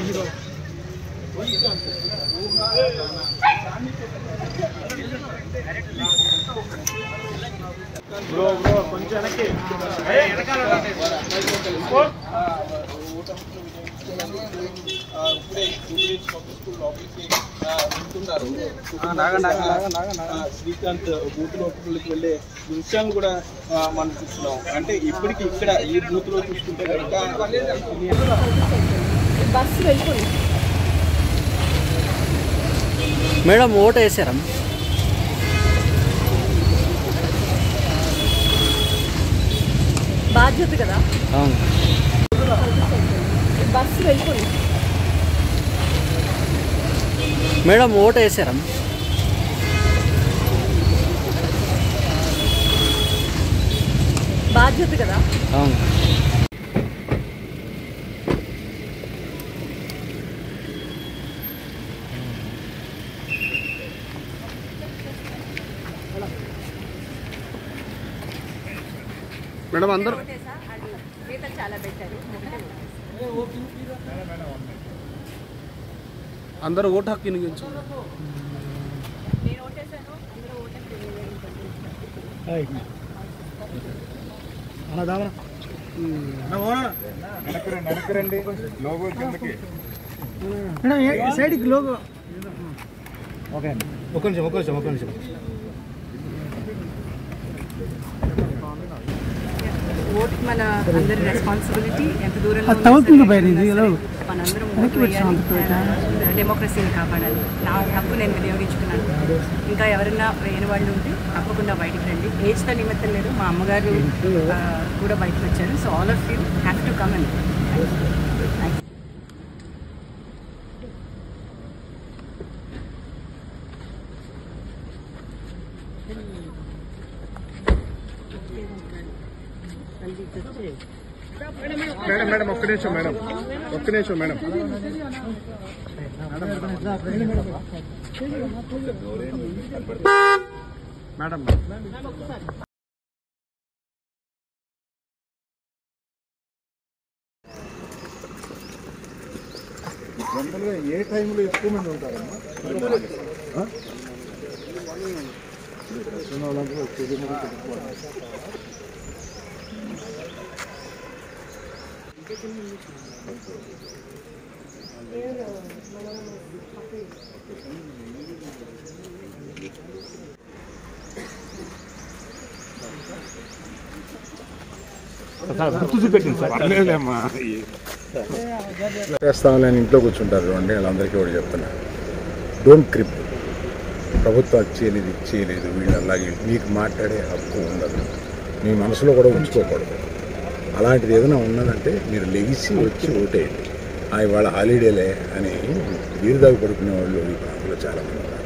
Bro bro కొంచెం వెనక్కి ఇప్పుడే జూబ్లీహిల్స్ పబ్లిక్ స్కూల్ లోపలికి ఆ, వెళ్తున్నారు ఆ, శ్రీకాంత్ బూత్ లోపలికి వెళ్ళే దృశ్యాలను కూడా ఆ, మనం చూస్తున్నాం అంటే ఇప్పటికి ఇక్కడ ఈ బూత్ లో చూసుకుంటే కనుక బస్సు వెళ్ళిపోయింది మేడం ఓటు వేసారా బాధ్యత కదా అవును బస్సు వెళ్ళిపోయింది మేడం ఓటు వేసారా బాధ్యత కదా అవును మేడం అందరూ చాలా పెట్టారు అందరూ ఓటు హక్కు వినియోగించు నేను ఓటేసాను అందరూ ఓటేసి సైడ్కి లోగో ఓకే ఒక నిమిషం ఒక నిమిషం ఒక నిమిషం ఓట్ మన అందరి రెస్పాన్సిబిలిటీ ఎంత దూరంలో అది తగులుతుంది బయట ఇది, ఎలా? మనందరం ఓటు వేయాలి డెమోక్రసీని కాపాడాలి నా హక్కు నేను వినియోగించుకున్నాను ఇంకా ఎవరైనా వేయని వాళ్ళు ఉంటే తప్పకుండా బయటికి రండి ఏజ్తో నిమిత్తం లేదు మా అమ్మగారు ఆ, కూడా బయటకు వచ్చారు so all of you have to come and madam madam ఒక్క నిమిషం మేడం ఒక్క నిమిషం మేడం మేడం జనరల్గా ఏ టైంలో ఎక్కువ మంది ఉంటారమ్మా ఆ? వచ్చిన వాళ్ళందరూ వచ్చేది మరి తెలుసుకోవాలి. చేస్తామని ఇంట్లో కూర్చుంటారు అండి వాళ్ళందరికీ కూడా చెప్తున్నా డోంట్ క్రిప్ ప్రభుత్వం అది చేయలేదు ఇది చేయలేదు వీళ్ళు అలాగే మీకు మాట్లాడే హక్కు ఉండదు మీ మనసులో కూడా ఉంచుకోకూడదు అలాంటిది ఏదైనా ఉన్నదంటే మీరు లెగిసి వచ్చి ఓటేయండి ఆ ఇవాళ హాలిడేలే అని వీరు దాకా పడుకునే వాళ్ళు ఈ ప్రాంతంలో చాలామంది ఉన్నారు